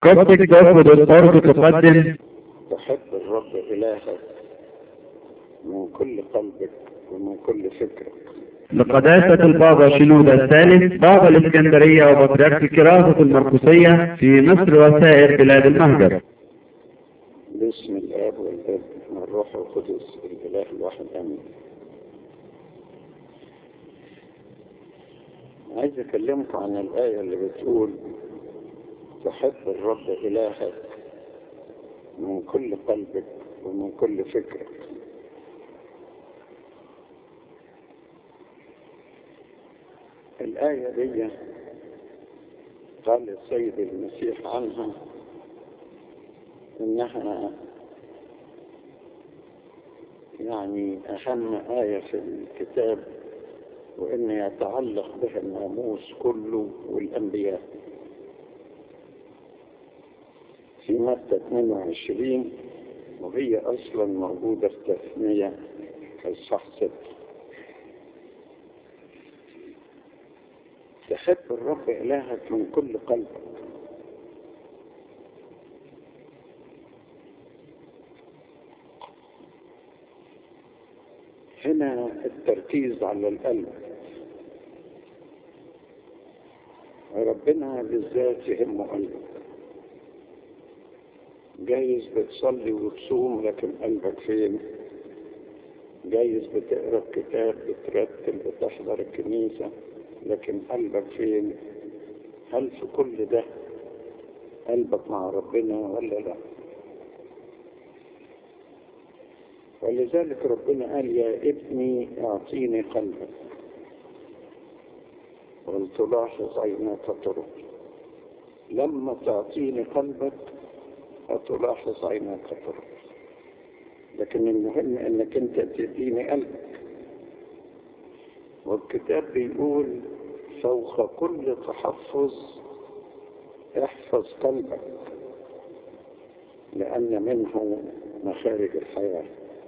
قصدك تاخد الأرض تقدم تحب الرب إلهك من كل قلبك ومن كل فكرك لقداسة البابا شنودة الثالث بابا الإسكندرية وبطريرك الكراسة المرقسية في مصر وسائر بلاد المهجر باسم الآب والابن والروح القدس الإله الواحد آمين عايز أكلمكم عن الآية اللي بتقول تحب الرب إلهك من كل قلبك ومن كل فكرك الآية دي قال السيد المسيح عنها إنها يعني أهم آية في الكتاب وإن يتعلق بها الناموس كله والأنبياء في متى 22 وهي أصلا موجودة في تثنية الصح ستة تحب الرب إلهك من كل قلبك هنا التركيز على القلب ربنا بالذات يهمه قلبك جايز بتصلي وتصوم لكن قلبك فين جايز بتقرا الكتاب بترتل بتحضر الكنيسة لكن قلبك فين هل في كل ده قلبك مع ربنا ولا لا ولذلك ربنا قال يا ابني اعطيني قلبك ولتلاحظ عيناك طرق لما تعطيني قلبك هتلاحظ عيناك طرق لكن المهم انك انت تديني قلبك والكتاب بيقول فوق كل تحفظ احفظ قلبك لأن منه مخارج الحياة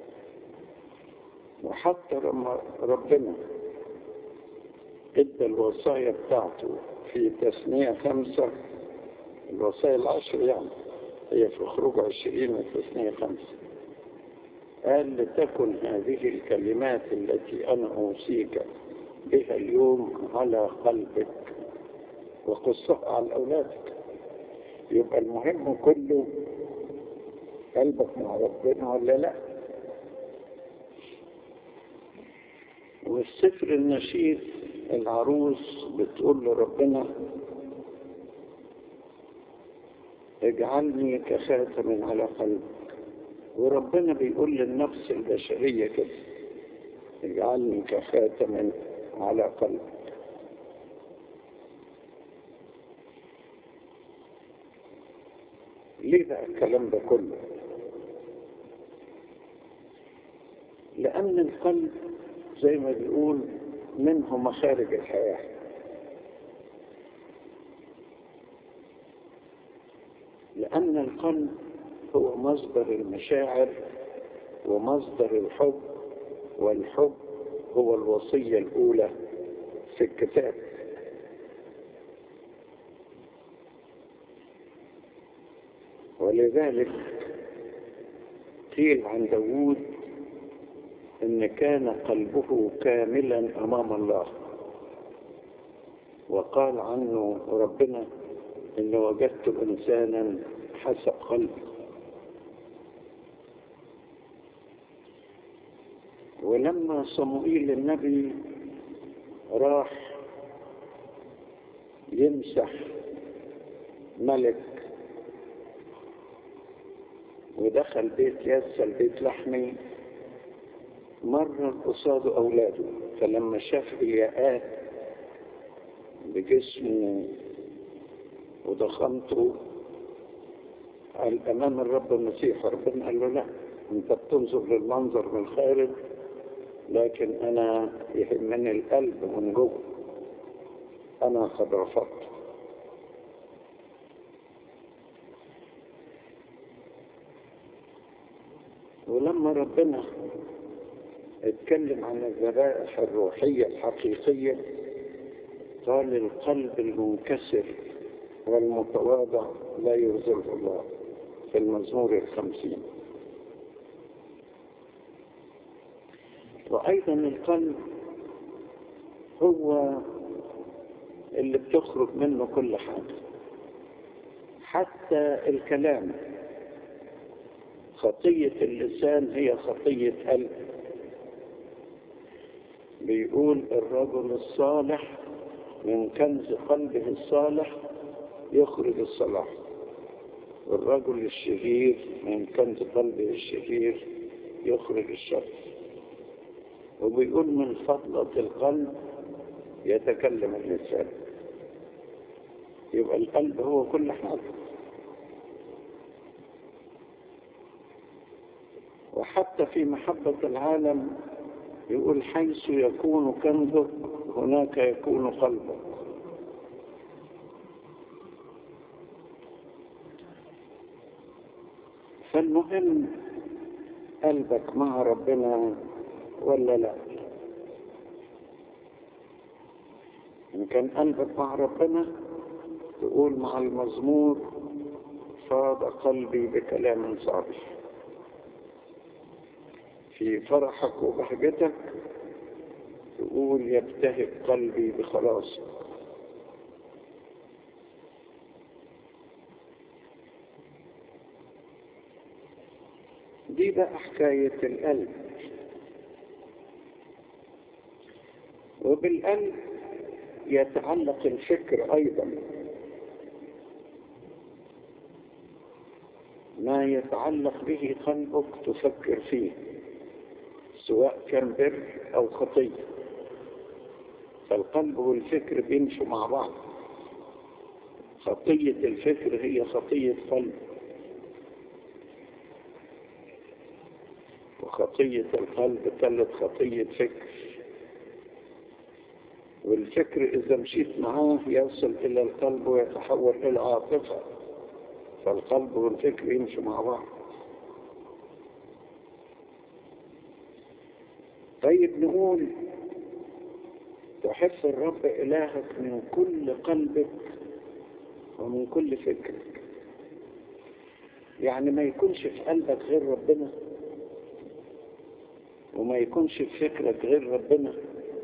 وحتى لما ربنا ادى الوصايا بتاعته في تثنية خمسة الوصايا العشر يعني هي في خروج عشرين وتثنية خمسة قال لتكن هذه الكلمات التي أنا أوصيك بها اليوم على قلبك وقصها على أولادك يبقى المهم كله قلبك مع ربنا ولا لا والسفر النشيد العروس بتقول لربنا اجعلني كخاتم على قلبك وربنا بيقول للنفس البشرية كده اجعلني كخاتم على قلبك ليه بقى الكلام ده كله لأن القلب زي ما بيقول منه مخارج الحياة لأن القلب هو مصدر المشاعر ومصدر الحب والحب هو الوصية الأولى في الكتاب ولذلك قيل عن داوود إن كان قلبه كاملا أمام الله وقال عنه ربنا إن وجدت إنسانا حسب قلبي ولما صموئيل النبي راح يمسح ملك ودخل بيت ياسا البيت لحمي مر قصاده أولاده فلما شاف إياءات بجسمه وضخامته قال أمام الرب المسيح ربنا قال له لا أنت بتنظر للمنظر من الخارج لكن أنا يهمني القلب من جوه أنا قد رفضت ولما ربنا اتكلم عن الذبائح الروحية الحقيقية قال القلب المنكسر والمتواضع لا يرزقه الله في المزمور الخمسين وأيضا القلب هو اللي بتخرج منه كل حاجة حتى الكلام خطية اللسان هي خطية قلب بيقول الرجل الصالح من كنز قلبه الصالح يخرج الصلاح والرجل الشرير من كنز قلبه الشرير يخرج الشر وبيقول من فضلة القلب يتكلم اللسان يبقى القلب هو كل حاجة وحتى في محبة العالم يقول حيث يكون كنزك هناك يكون قلبك فالمهم قلبك مع ربنا ولا لا إن كان قلبك مع ربنا تقول مع المزمور فاض قلبي بكلام صالح في فرحك وبهجتك تقول يبتهج قلبي بخلاصك دي بقى حكاية القلب وبالقلب يتعلق الفكر أيضا ما يتعلق به قلبك تفكر فيه سواء كان بر أو خطية فالقلب والفكر بيمشوا مع بعض خطية الفكر هي خطية قلب وخطية القلب تلت خطية فكر والفكر إذا مشيت معاه يصل إلى القلب ويتحول إلى عاطفة فالقلب والفكر يمشوا مع بعض طيب نقول تحب الرب إلهك من كل قلبك ومن كل فكرك يعني ما يكونش في قلبك غير ربنا وما يكونش في فكرك غير ربنا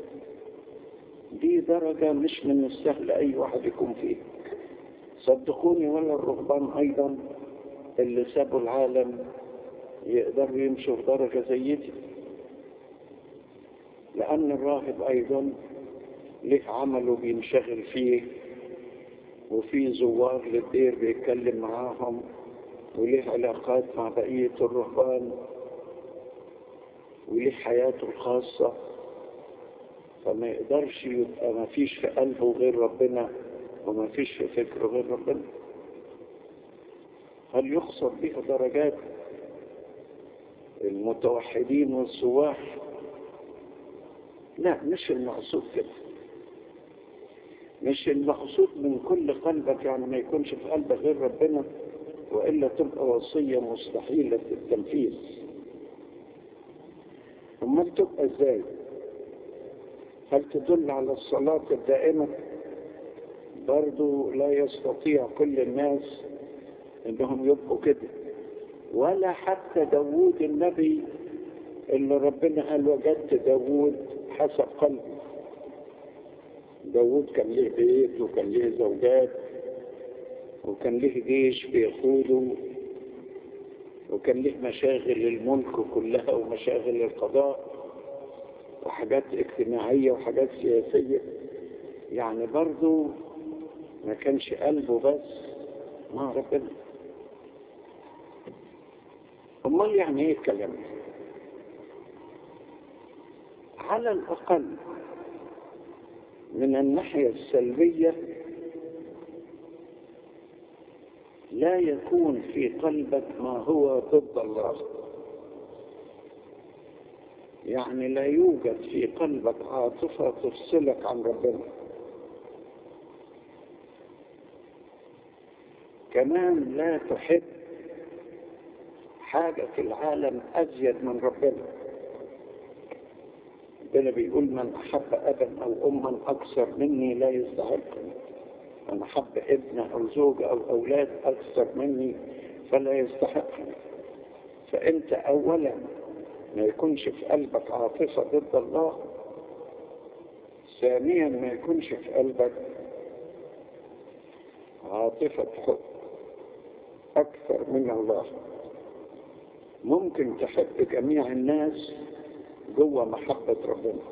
دي درجة مش من السهل أي واحد يكون فيه صدقوني ولا الرهبان أيضا اللي سابوا العالم يقدروا يمشوا في درجة زي دي لأن الراهب أيضا له عمله بينشغل فيه وفي زوار للدير بيتكلم معاهم وله علاقات مع بقية الرهبان وله حياته الخاصة فما يقدرش يبقى ما فيش في قلبه غير ربنا وما فيش في فكره غير ربنا هل يقصد بها درجات المتوحدين والسواح لا مش المقصود كده مش المقصود من كل قلبك يعني ما يكونش في قلبك غير ربنا وإلا تبقى وصية مستحيلة التنفيذ أمال تبقى ازاي هل تدل على الصلاة الدائمة برضو لا يستطيع كل الناس انهم يبقوا كده ولا حتى داوود النبي اللي ربنا قال وجدت داوود حسب قلبي داوود كان له بيت وكان له زوجات وكان له جيش بيقوده وكان له مشاغل الملك كلها ومشاغل القضاء وحاجات اجتماعية وحاجات سياسية يعني برضو ما كانش قلبه بس مع ربنا امال يعني ايه الكلام ده على الاقل من الناحية السلبية لا يكون في قلبك ما هو ضد الله يعني لا يوجد في قلبك عاطفة تفصلك عن ربنا كمان لا تحب حاجة في العالم أزيد من ربنا ربنا بيقول من أحب أبا أو أما أكثر مني لا يستحقني من حب ابن أو زوجة أو أولاد أكثر مني فلا يستحقني فأنت أولا ما يكونش في قلبك عاطفة ضد الله ثانيا ما يكونش في قلبك عاطفة حب أكثر من الله ممكن تحب جميع الناس جوه محبة ربنا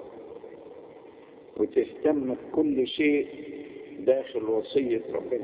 وتهتم بكل شيء داخل وصية ربنا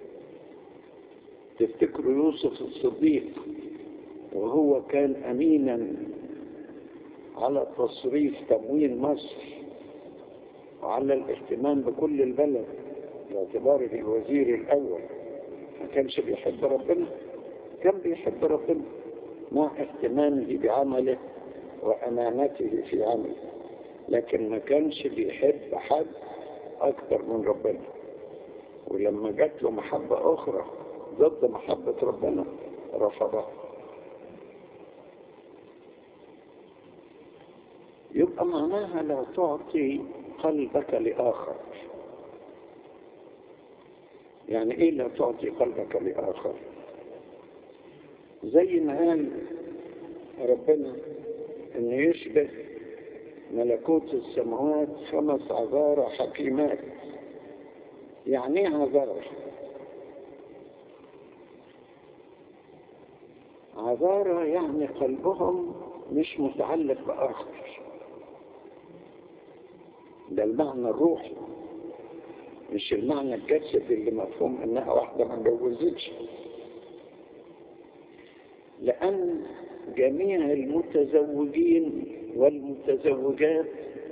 تفتكروا يوسف الصديق وهو كان أمينا على تصريف تموين مصر وعلى الاهتمام بكل البلد باعتباره الوزير الأول ما كانش بيحب ربنا كان بيحب ربنا مع اهتمامه بعمله وأمانته في عمله لكن ما كانش بيحب حد أكثر من ربنا ولما جات له محبة أخرى ضد محبة ربنا رفضها يبقى معناها لا تعطي قلبك لآخر يعني ايه لا تعطي قلبك لآخر زي ما قال ربنا ان يشبه ملكوت السماوات خمس عذارى حكيمات يعني ايه عذارى عذارى يعني قلبهم مش متعلق بآخر ده المعنى الروحي مش المعنى الجسدي اللي مفهوم انها واحدة ما اتجوزتش لأن جميع المتزوجين والمتزوجات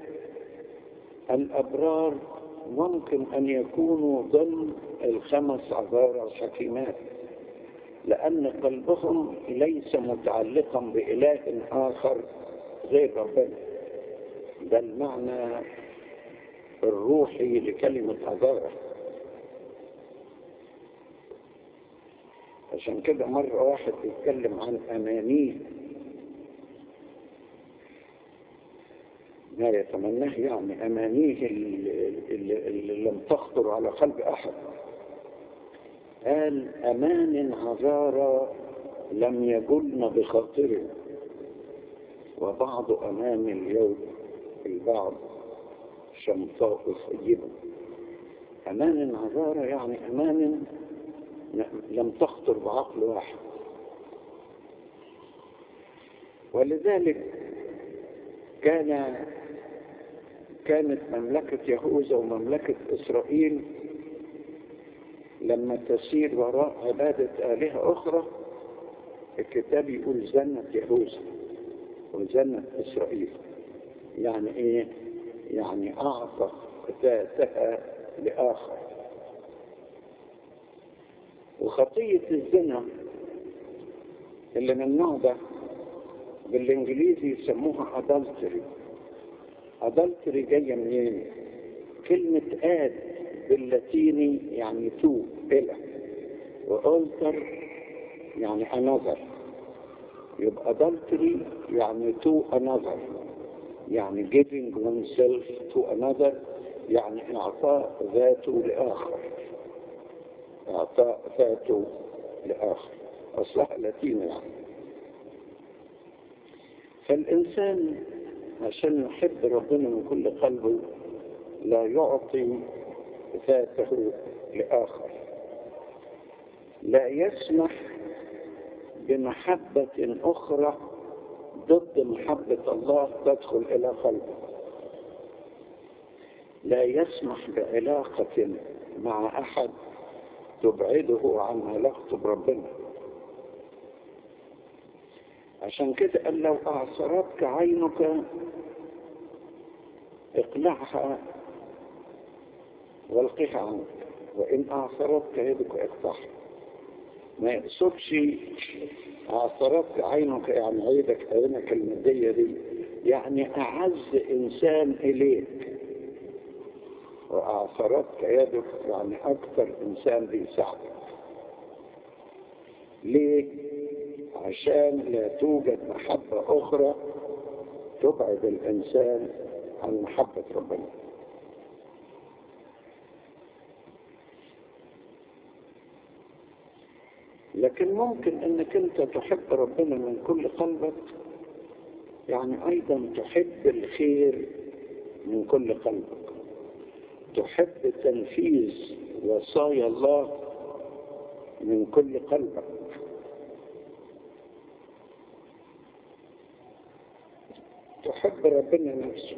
الأبرار ممكن أن يكونوا ضمن الخمس عذارى الحكيمات لأن قلبهم ليس متعلقا بإله آخر غير ربنا ده المعنى الروحي لكلمة عذارى عشان كده مرة واحد بيتكلم عن أمانيه ما يتمناه يعني أمانيه اللي, اللي, اللي لم تخطر على قلب أحد قال أمان عذارى لم يجلن بخاطره وبعض أمان اليوم البعض شمطاء سيبا أمان عذارى يعني أمان لم تخطر بعقل واحد ولذلك كان كانت مملكة يهوذا ومملكة إسرائيل لما تسير وراء عبادة آلهة أخرى الكتاب يقول زنت يهوذا وزنت إسرائيل يعني إيه؟ يعني أعطى ذاتها لآخر وخطية الزنا اللي من النوع ده بالإنجليزي يسموها adultery adultery جاية منين؟ كلمة آد باللاتيني يعني تو إلى وألتر يعني another يبقى adultery يعني to another يعني giving oneself to another يعني إعطاء ذاته لآخر إعطاء ذاته لآخر أصلها لاتيني يعني فالإنسان عشان يحب ربنا من كل قلبه لا يعطي ذاته لآخر لا يسمح بمحبة أخرى ضد محبة الله تدخل إلى قلبه لا يسمح بعلاقة مع أحد تبعده عن علاقته بربنا عشان كده قال لو أعصرتك عينك اقلعها والقها عنك وإن أعصرتك يدك اقطعها ما يقصدش أعصرتك عينك يعني عيدك عينك المادية دي يعني أعز إنسان إليك وأعصرتك يدك يعني أكثر إنسان بيساعدك ليه؟ عشان لا توجد محبة أخرى تبعد الإنسان عن محبة ربنا لكن ممكن انك انت تحب ربنا من كل قلبك يعني ايضا تحب الخير من كل قلبك تحب تنفيذ وصايا الله من كل قلبك تحب ربنا نفسه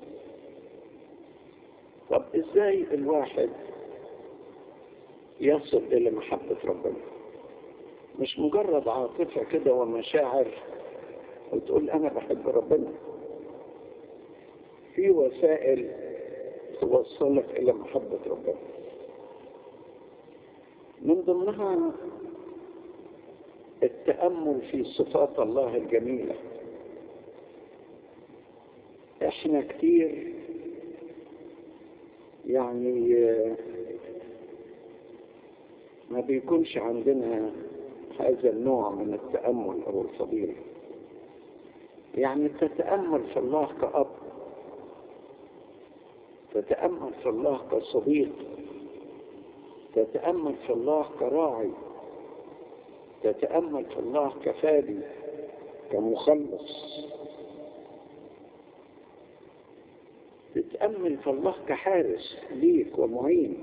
طب ازاي الواحد يصل الى محبة ربنا مش مجرد عاطفة كده ومشاعر وتقول انا بحب ربنا في وسائل توصلك الى محبة ربنا من ضمنها التأمل في صفات الله الجميلة احنا كتير يعني ما بيكونش عندنا هذا النوع من التأمل أو الفضيلة يعني تتأمل في الله كأب تتأمل في الله كصديق تتأمل في الله كراعي تتأمل في الله كفادي كمخلص تتأمل في الله كحارس ليك ومعين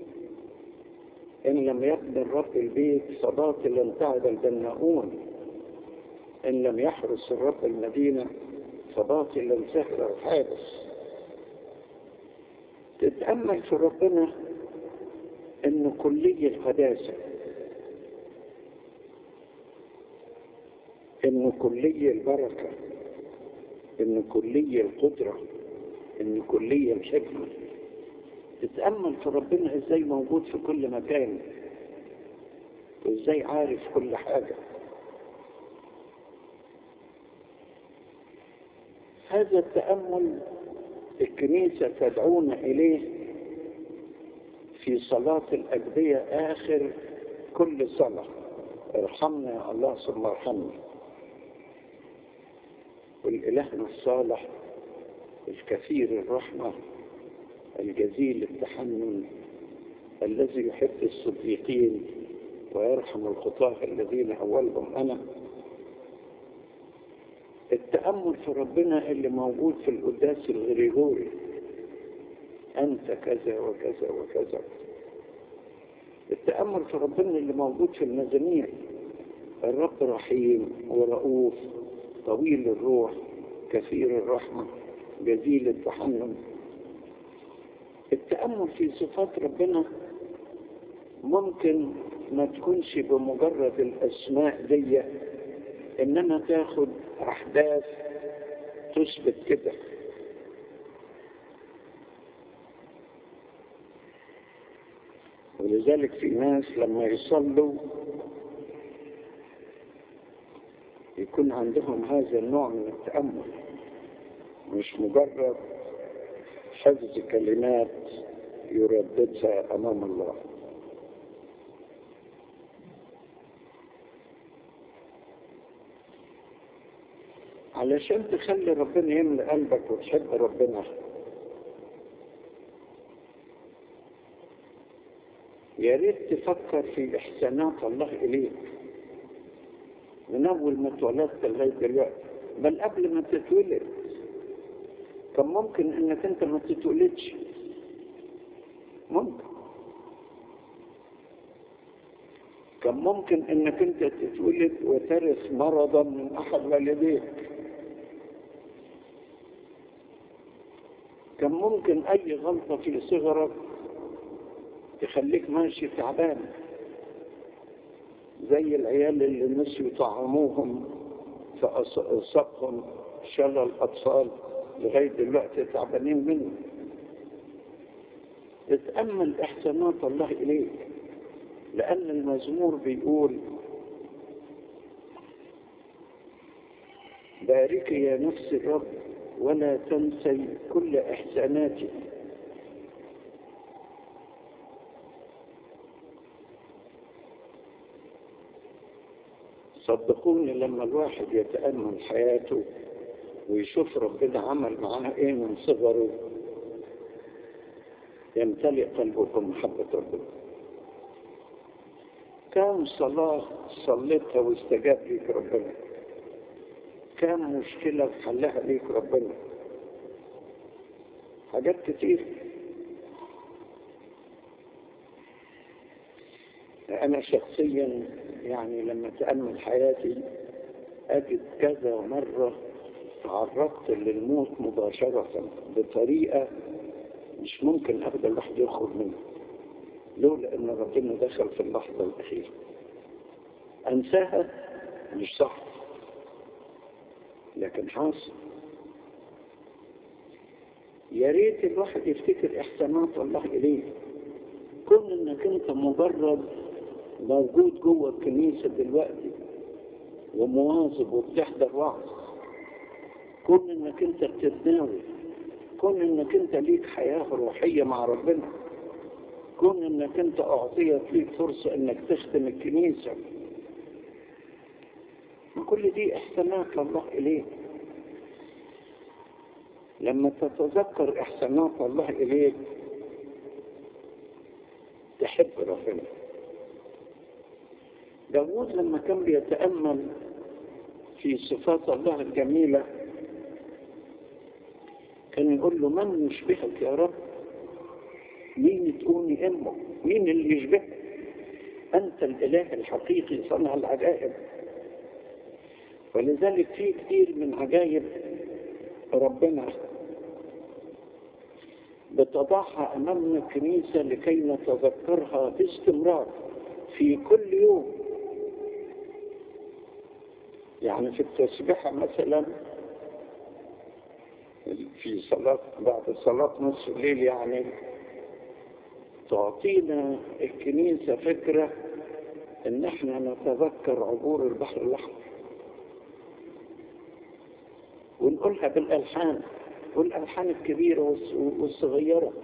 إن لم يقبل رب البيت فباطلا تعب البناؤون إن لم يحرس الرب المدينة فباطلا سهر الحارس تتأمل في ربنا إنه كلي القداسة إنه كلي البركة إنه كلي القدرة إنه كلي الحكمة تتأمل في ربنا إزاي موجود في كل مكان وإزاي عارف كل حاجة هذا التأمل الكنيسة تدعونا إليه في صلاة الأجبية آخر كل صلاة ارحمنا يا الله ثم ارحمنا والإلهنا الصالح الكثير الرحمة الجزيل التحنن الذي يحب الصديقين ويرحم الخطاة الذين أولهم أنا التأمل في ربنا اللي موجود في القداس الغريغوري أنت كذا وكذا وكذا التأمل في ربنا اللي موجود في المزامير الرب رحيم ورؤوف طويل الروح كثير الرحمة جزيل التحنن التأمل في صفات ربنا ممكن ما تكونش بمجرد الأسماء دي إنما تاخد أحداث تثبت كده ولذلك في ناس لما يصلوا يكون عندهم هذا النوع من التأمل مش مجرد حفظ كلمات يرددها أمام الله علشان تخلي ربنا يملى قلبك وتحب ربنا يا ريت تفكر في إحسانات الله إليك من أول ما اتولدت لغاية دلوقتي بل قبل ما تتولد كان ممكن إنك أنت ما تتولدش ممكن كان ممكن إنك أنت تتولد وترث مرضا من أحد والديك كان ممكن أي غلطة في صغرك تخليك ماشي تعبان زي العيال اللي نسيوا طعموهم فأصابهم شلل أطفال لغاية دلوقتي تعبانين منه تتأمل إحسانات الله إليك لأن المزمور بيقول بارك يا نفس الرب ولا تنسي كل إحساناتي صدقوني لما الواحد يتأمل حياته ويشوف ربنا عمل معاه ايه من صغره يمتلئ قلبه بمحبة ربنا كم صلاة صليتها واستجاب ليك ربنا كم مشكلة حلها ليك ربنا حاجات كتير أنا شخصيا يعني لما تأمل حياتي أجد كذا مرة تعرضت للموت مباشرة بطريقة مش ممكن أبدا الواحد يخرج منها لولا أن ربنا دخل في اللحظة الأخيرة أنساها مش صح لكن حاصل يا ريت الواحد يفتكر إحسانات الله إليه كون إنك أنت مجرد موجود جوه الكنيسة دلوقتي ومواظب وبتحضر وعظ كون انك انت بتتناول كون انك انت ليك حياة روحية مع ربنا كون انك انت اعطيت ليك فرصة انك تخدم الكنيسة ما كل دي احسانات الله اليك لما تتذكر احسانات الله اليك تحب ربنا داود لما كان بيتأمل في صفات الله الجميلة كان يقول له من يشبهك يا رب مين تقولني امه مين اللي يشبهك انت الاله الحقيقي صنع العجائب ولذلك في كثير من عجائب ربنا بتضعها امامنا الكنيسه لكي نتذكرها باستمرار في كل يوم يعني في التسبيحة مثلا في صلاة بعد صلاة نصف الليل يعني تعطينا الكنيسة فكرة ان احنا نتذكر عبور البحر الاحمر ونقولها بالالحان والالحان الكبيرة والصغيرة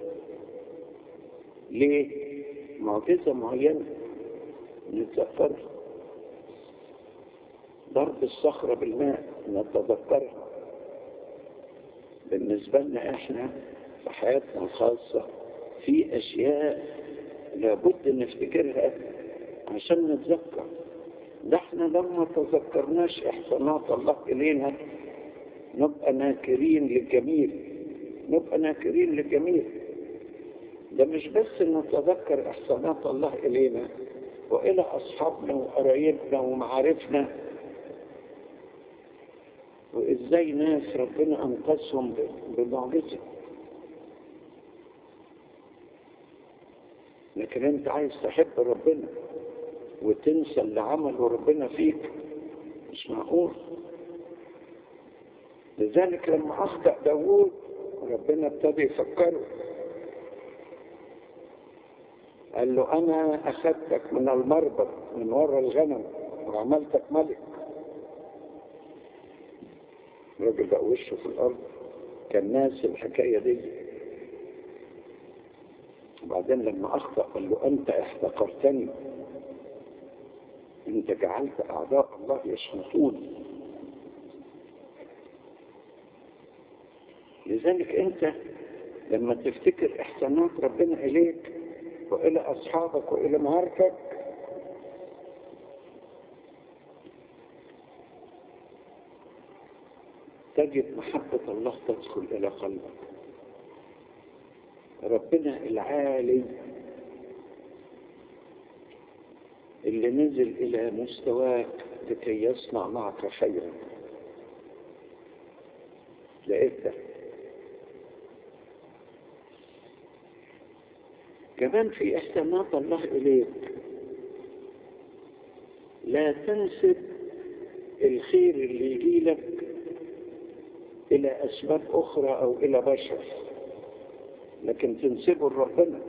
ليه؟ معجزة معينة نتذكرها ضرب الصخرة بالماء نتذكرها بالنسبة لنا احنا في حياتنا الخاصة في اشياء لابد نفتكرها عشان نتذكر ده احنا لما تذكرناش احسانات الله الينا نبقى ناكرين للجميل نبقى ناكرين للجميل ده مش بس نتذكر احسانات الله الينا والى اصحابنا وقرايبنا ومعارفنا وازاي ناس ربنا انقذهم بمعجزه لكن انت عايز تحب ربنا وتنسى اللي عمله ربنا فيك مش معقول لذلك لما اخطأ داوود ربنا ابتدى يفكره قال له انا اخذتك من المربط من ورا الغنم وعملتك ملك الراجل بقى وشه في الارض كان ناس الحكايه دي وبعدين لما اخطا قال له انت احتقرتني انت جعلت اعداء الله يشمتون لذلك انت لما تفتكر احسانات ربنا اليك والى اصحابك والى معارفك تجد محبة الله تدخل إلى قلبك ربنا العالي اللي نزل إلى مستواك لكي يصنع معك خيرا لقيت كمان في إحسانات الله إليك لا تنسب الخير اللي يجي لك إلى أسباب أخرى أو إلى بشر لكن تنسبه لربنا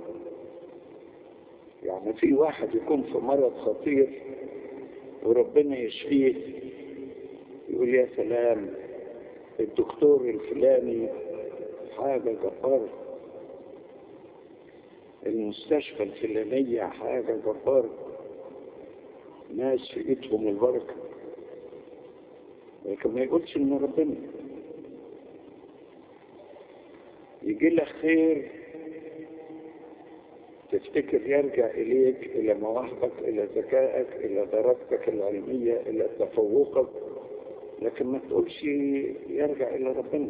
يعني في واحد يكون في مرض خطير وربنا يشفيه يقول يا سلام الدكتور الفلاني حاجة جبارة المستشفى الفلانية حاجة جبارة ناس في ايدهم البركة لكن ما يقولش ان ربنا يجي لك خير تفتكر يرجع إليك إلى مواهبك إلى ذكائك إلى درجتك العلمية إلى تفوقك لكن ما تقولش يرجع إلى ربنا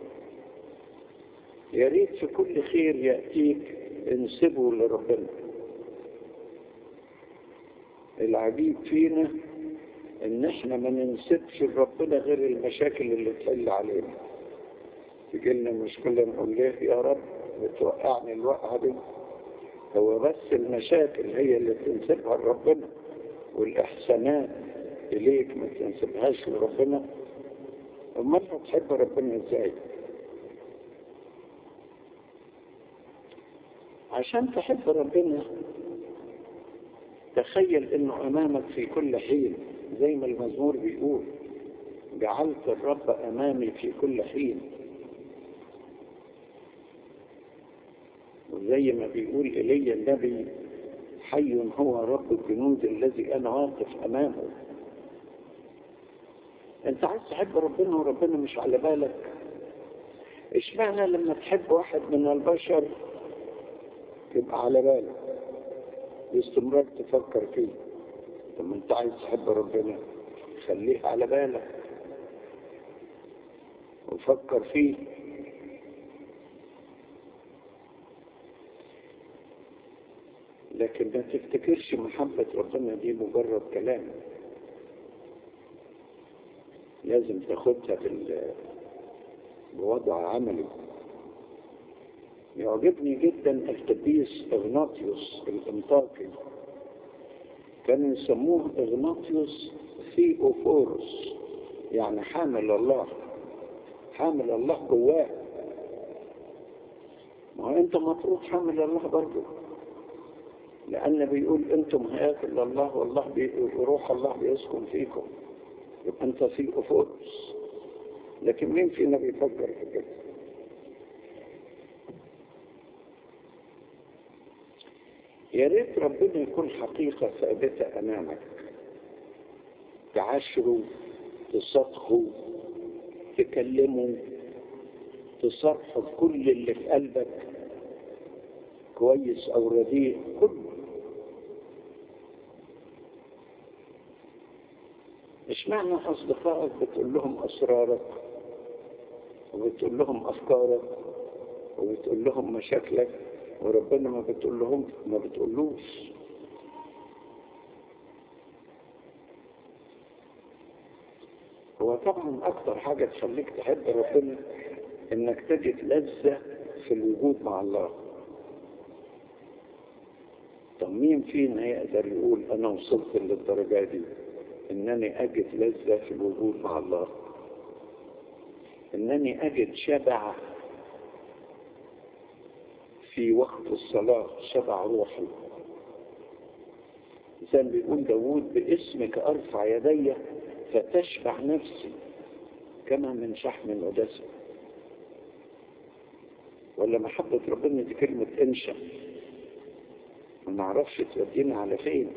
يا ريت في كل خير يأتيك انسبه لربنا العجيب فينا ان احنا ما ننسبش لربنا غير المشاكل اللي تحل علينا تجي لنا مشكلة نقول ليه يا رب بتوقعني الوقعة دي هو بس المشاكل هي اللي تنسبها لربنا والإحسانات إليك ما تنسبهاش لربنا أمال هتحب ربنا إزاي؟ عشان تحب ربنا تخيل انه امامك في كل حين زي ما المزمور بيقول جعلت الرب امامي في كل حين وزي ما بيقول ايليا النبي حي هو رب الجنود الذي انا واقف امامه انت عايز تحب ربنا وربنا مش على بالك اشمعنى لما تحب واحد من البشر يبقى على بالك باستمرار تفكر فيه طب انت عايز تحب ربنا خليه على بالك وفكر فيه لكن ما تفتكرش محبة ربنا دي مجرد كلام لازم تاخدها بال... بوضع عملي يعجبني جدا القديس اغناطيوس الانطاكي كانوا يسموه اغناطيوس ثيوفورس يعني حامل الله حامل الله جواه ما هو انت مفروض حامل الله برضه لأن بيقول أنتم هياكل الله والله بي... روح الله بيسكن فيكم يبقى أنت في أفورس لكن مين فينا بيفكر في كده يا ريت ربنا يكون حقيقة ثابتة أمامك تعاشره تصدقه تكلمه تصرحه بكل اللي في قلبك كويس أو رديء كله مش معنى أصدقائك بتقول لهم أسرارك وبتقول لهم أفكارك وبتقول لهم مشاكلك وربنا ما بتقول لهم ما بتقولوش هو طبعا أكتر حاجة تخليك تحب ربنا إنك تجد لذة في الوجود مع الله طب مين فينا يقدر يقول أنا وصلت للدرجة دي إنني أجد لذة في الوجود مع الله إنني أجد شبع في وقت الصلاة شبع روحي زي ما بيقول داوود باسمك أرفع يدي فتشبع نفسي كما من شحم ودسم ولا محبة ربنا دي كلمة انشا ما نعرفش تودينا على فين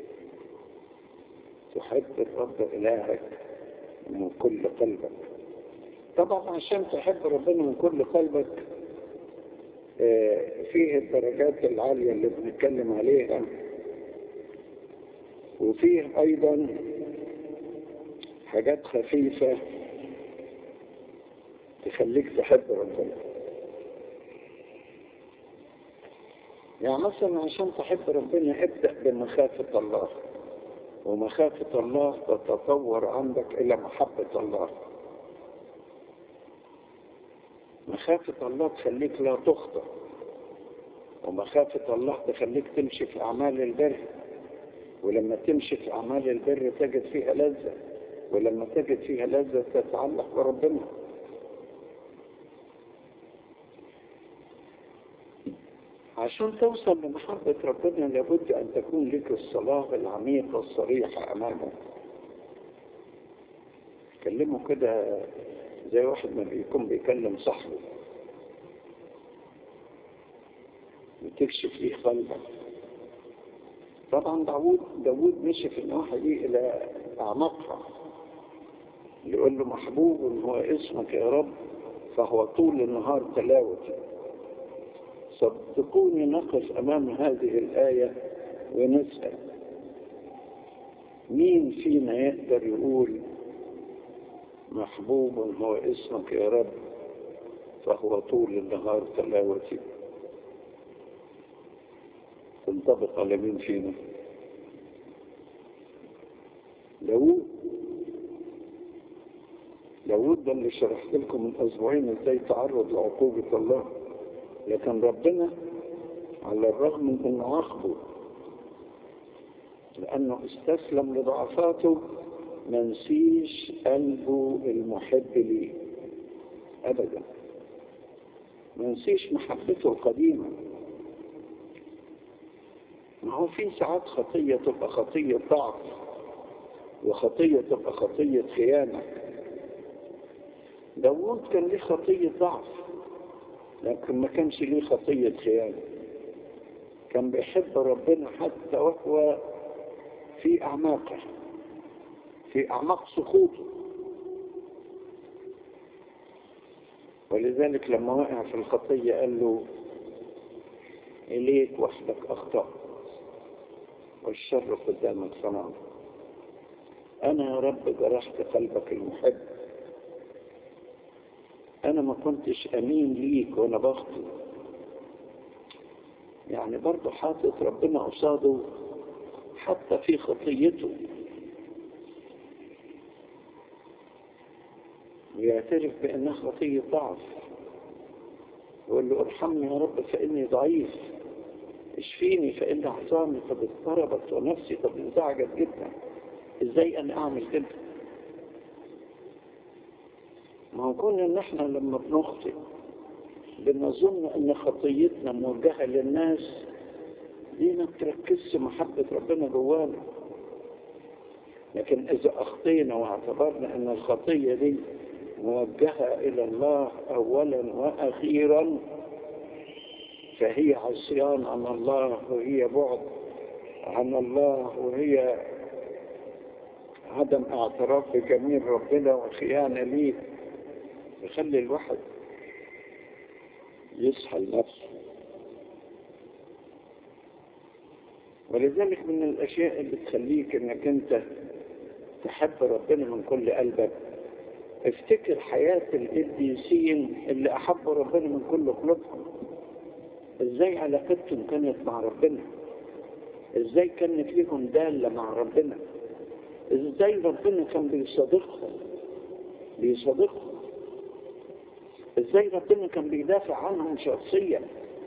تحب الرب إلهك من كل قلبك طبعا عشان تحب ربنا من كل قلبك فيه الدرجات العالية اللي بنتكلم عليها وفيه أيضا حاجات خفيفة تخليك تحب ربنا يعني مثلا عشان تحب ربنا ابدأ بمخافة الله ومخافة الله تتطور عندك إلى محبة الله مخافة الله تخليك لا تخطئ ومخافة الله تخليك تمشي في أعمال البر ولما تمشي في أعمال البر تجد فيها لذة ولما تجد فيها لذة تتعلق بربنا عشان توصل لمحبة ربنا لابد أن تكون لك الصلاة العميقة الصريحة أمامه كلمه كده زي واحد ما بيكون بيكلم صاحبه وتكشف ليه قلبك طبعا داوود داوود مشي في النواحي دي إلى أعماقها يقول له محبوب هو اسمك يا رب فهو طول النهار تلاوتي صدقوني نقف أمام هذه الآية ونسأل مين فينا يقدر يقول محبوب هو اسمك يا رب فهو طول النهار تلاوتي تنطبق على مين فينا داوود داوود ده اللي شرحت لكم من اسبوعين ازاي تعرض لعقوبة الله لكن ربنا على الرغم من انه عاقبه لانه استسلم لضعفاته ما نسيش قلبه المحب ليه ابدا ما نسيش محبته القديمة ما هو في ساعات خطية تبقى خطية ضعف وخطية تبقى خطية خيانة داوود كان ليه خطية ضعف لكن ما كانش ليه خطية خيانة كان بيحب ربنا حتى وهو في أعماقه في أعماق سقوطه ولذلك لما وقع في الخطية قال له إليك وحدك أخطأ والشر قدامك صنعه أنا يا رب جرحت قلبك المحب أنا ما كنتش أمين ليك وأنا بخطي يعني برضه حاطط ربنا قصاده حتى في خطيته ويعترف بأنها خطية ضعف يقول له ارحمني يا رب فإني ضعيف اشفيني فإن عظامي قد اضطربت ونفسي قد انزعجت جدا ازاي انا اعمل كده ما هو كنا ان احنا لما بنخطئ بنظن ان خطيتنا موجهة للناس دي ما بتركزش محبة ربنا جوانا لكن اذا اخطينا واعتبرنا ان الخطية دي موجهة الى الله اولا واخيرا فهي عصيان عن الله وهي بعد عن الله وهي عدم اعتراف بجميل ربنا وخيانة ليه يخلي الواحد يصحى لنفسه ولذلك من الاشياء اللي تخليك انك انت تحب ربنا من كل قلبك افتكر حياة القديسين اللي احبوا ربنا من كل قلوبهم ازاي علاقتهم كانت مع ربنا ازاي كانت ليهم دالة مع ربنا ازاي ربنا كان بيصادقهم بيصادقهم ازاي ربنا كان بيدافع عنهم شخصيا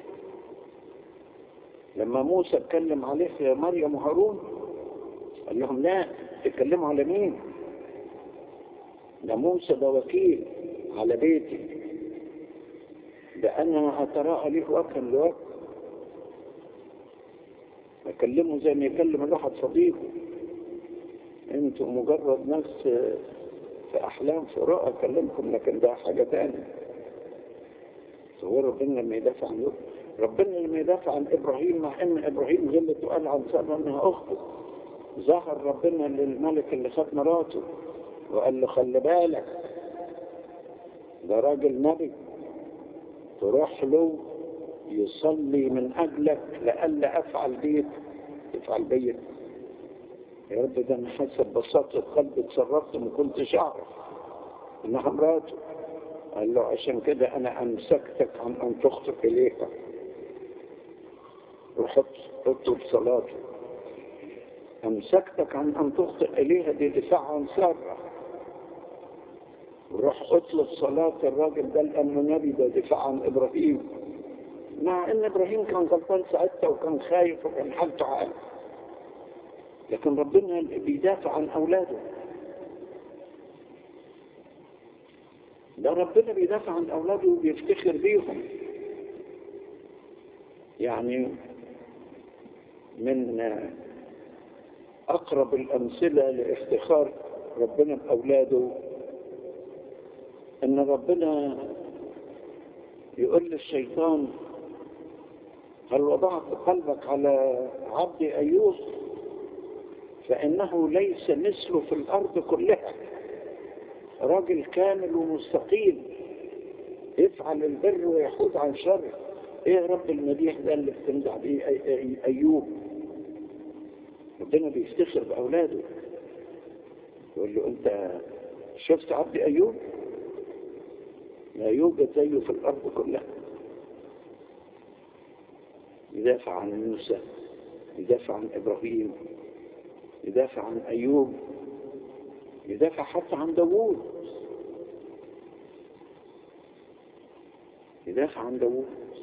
لما موسى اتكلم عليه في مريم وهارون قال لهم لا تتكلموا على مين ده موسى ده وكيل على بيتي ده انا اتراءى ليه وجها لوجه اكلمه زي ما يكلم الواحد صديقه انتوا مجرد ناس في احلام في رؤى اكلمكم لكن ده حاجه تانية هو ربنا لما يدافع عن ربنا لما يدافع عن ابراهيم مع ان ابراهيم غلط وقال عن ساره انها اخته ظهر ربنا للملك اللي خد مراته وقال له خلي بالك ده راجل نبي تروح له يصلي من اجلك لئلا افعل بيك تفعل بيك يا رب ده انا حسب بساطة قلبي اتصرفت ما كنتش اعرف انها مراته قال له عشان كده انا امسكتك عن ان تخطئ اليك وحط اطلب صلاته امسكتك عن ان تخطئ اليها دي دفاع عن ساره وروح اطلب صلاة الراجل ده لانه نبي ده دفاع عن ابراهيم مع ان ابراهيم كان غلطان ساعتها وكان خايف وكان حالته عالي لكن ربنا بيدافع عن اولاده ده ربنا بيدافع عن اولاده وبيفتخر بيهم يعني من اقرب الامثله لافتخار ربنا باولاده ان ربنا يقول للشيطان هل وضعت قلبك على عبد ايوب فانه ليس مثله في الارض كلها راجل كامل ومستقيم يفعل البر ويحوز عن شر ايه يا رب المديح ده اللي بتمدح بيه أي- أي- ايوب ربنا بيفتخر باولاده يقول له انت شفت عبد ايوب لا يوجد زيه في الارض كلها يدافع عن موسى يدافع عن ابراهيم يدافع عن ايوب يدافع حتى عن داوود يدافع عن داوود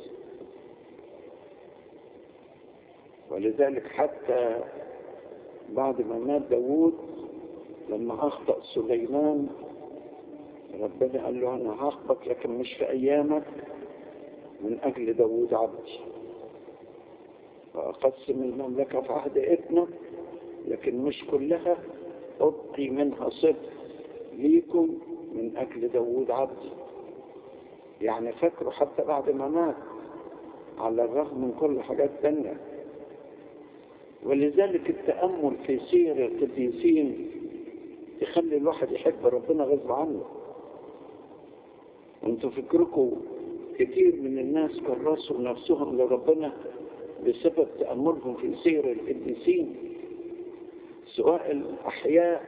ولذلك حتى بعد ما مات داوود لما أخطأ سليمان ربنا قال له أنا هعاقبك لكن مش في أيامك من أجل داوود عبدي وأقسم المملكة في عهد ابنك لكن مش كلها أبقي منها صدق ليكم من أجل داوود عبدي يعني فاكره حتى بعد ما مات على الرغم من كل حاجات تانية ولذلك التأمل في سير القديسين يخلي الواحد يحب ربنا غصب عنه وانتوا فكركم كتير من الناس كرسوا نفسهم لربنا بسبب تأملهم في سير القديسين سواء الأحياء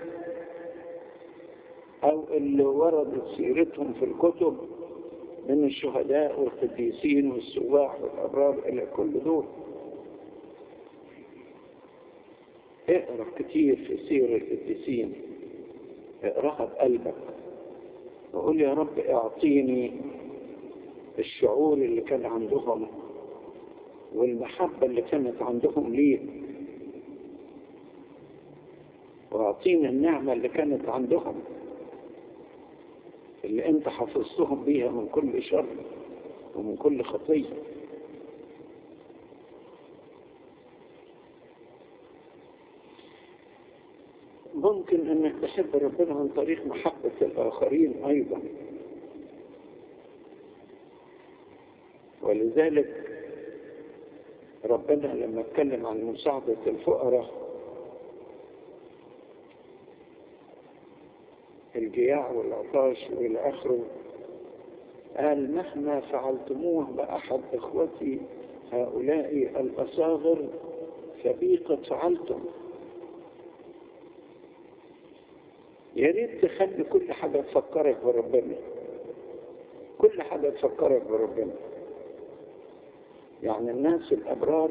أو اللي وردت سيرتهم في الكتب من الشهداء والقديسين والسواح والأبرار إلى كل دول اقرأ كتير في سير القديسين اقرأها بقلبك وقول يا رب اعطيني الشعور اللي كان عندهم والمحبة اللي كانت عندهم ليك واعطيني النعمة اللي كانت عندهم اللي انت حفظتهم بيها من كل شر ومن كل خطية ممكن انك تحب ربنا عن طريق محبة الاخرين ايضا ولذلك ربنا لما اتكلم عن مساعدة الفقراء الجياع والعطاش والى اخره قال مهما فعلتموه بأحد إخوتي هؤلاء الأصاغر فبي قد فعلتم يا ريت تخلي كل حاجة تفكرك بربنا كل حاجة تفكرك بربنا يعني الناس الأبرار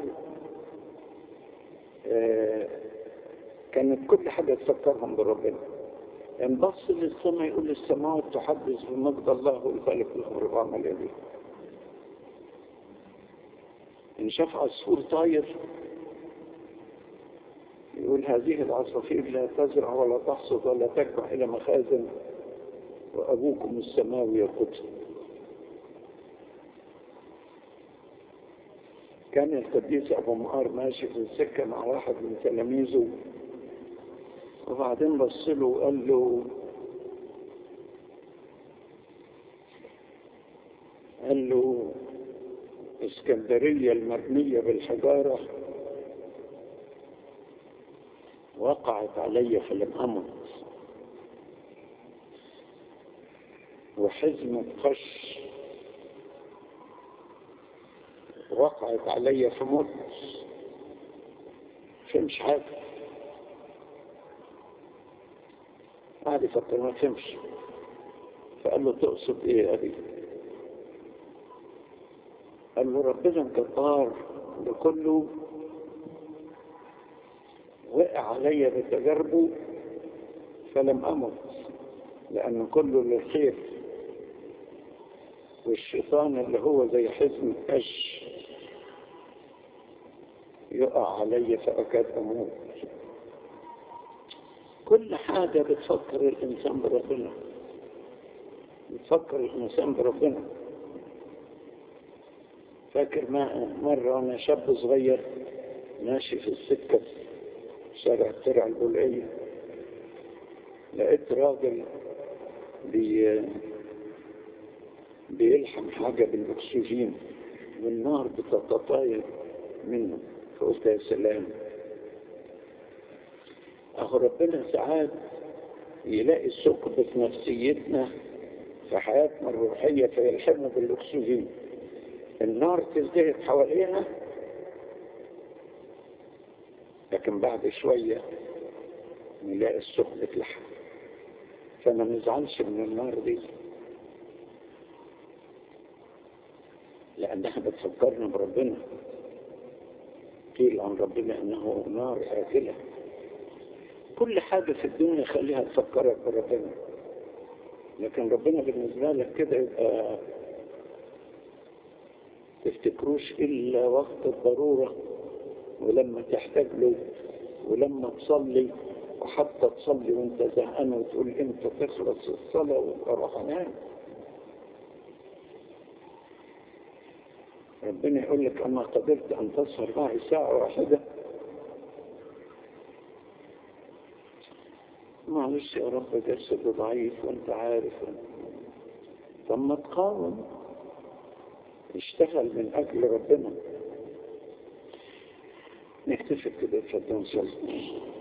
آه كانت كل حاجة تفكرهم بربنا انبص للسماء يقول السماوات تحدث بمجد الله والخالق الأمر بعمل يديه إن شاف عصفور طاير يقول هذه العصافير لا تزرع ولا تحصد ولا تجمع إلى مخازن وأبوكم السماوي يقتل كان القديس أبو مقار ماشي في السكة مع واحد من تلاميذه وبعدين بص له وقال له قال له اسكندرية المبنية بالحجارة وقعت علي فلم أمت وحزمة قش وقعت علي فمت فمش حاجة قعد يفكر ما فهمش فقال له تقصد ايه يا ابي قال له ربنا جبار ده كله وقع علي بتجاربه فلم امت لان كله للخير والشيطان اللي هو زي حزم قش يقع علي فاكاد اموت كل حاجة بتفكر الإنسان بربنا بتفكر الإنسان بربنا فاكر ما مرة وأنا شاب صغير ماشي في السكة شارع ترع البلقية لقيت راجل بي بيلحم حاجة بالأكسجين والنار بتتطاير منه فقلت يا سلام أخو ربنا ساعات يلاقي ثقب في نفسيتنا في حياتنا الروحية فيلحمه بالأكسجين النار تلتهب حواليها لكن بعد شوية نلاقي السخن اتلحق فما نزعلش من النار دي لأنها بتفكرنا بربنا قيل عن ربنا أنه نار آكلة كل حاجة في الدنيا خليها تفكرك بربنا لكن ربنا بالنسبة لك كده يبقى تفتكروش إلا وقت الضرورة ولما تحتاج له ولما تصلي وحتى تصلي وانت زهقان وتقول امتى تخلص الصلاة وتروح انام ربنا يقول لك اما قدرت ان تسهر معي ساعة واحدة معلش يا رب جسد ضعيف وانت عارف طب ما تقاوم اشتغل من اجل ربنا نكتفي كده اتفضل صلي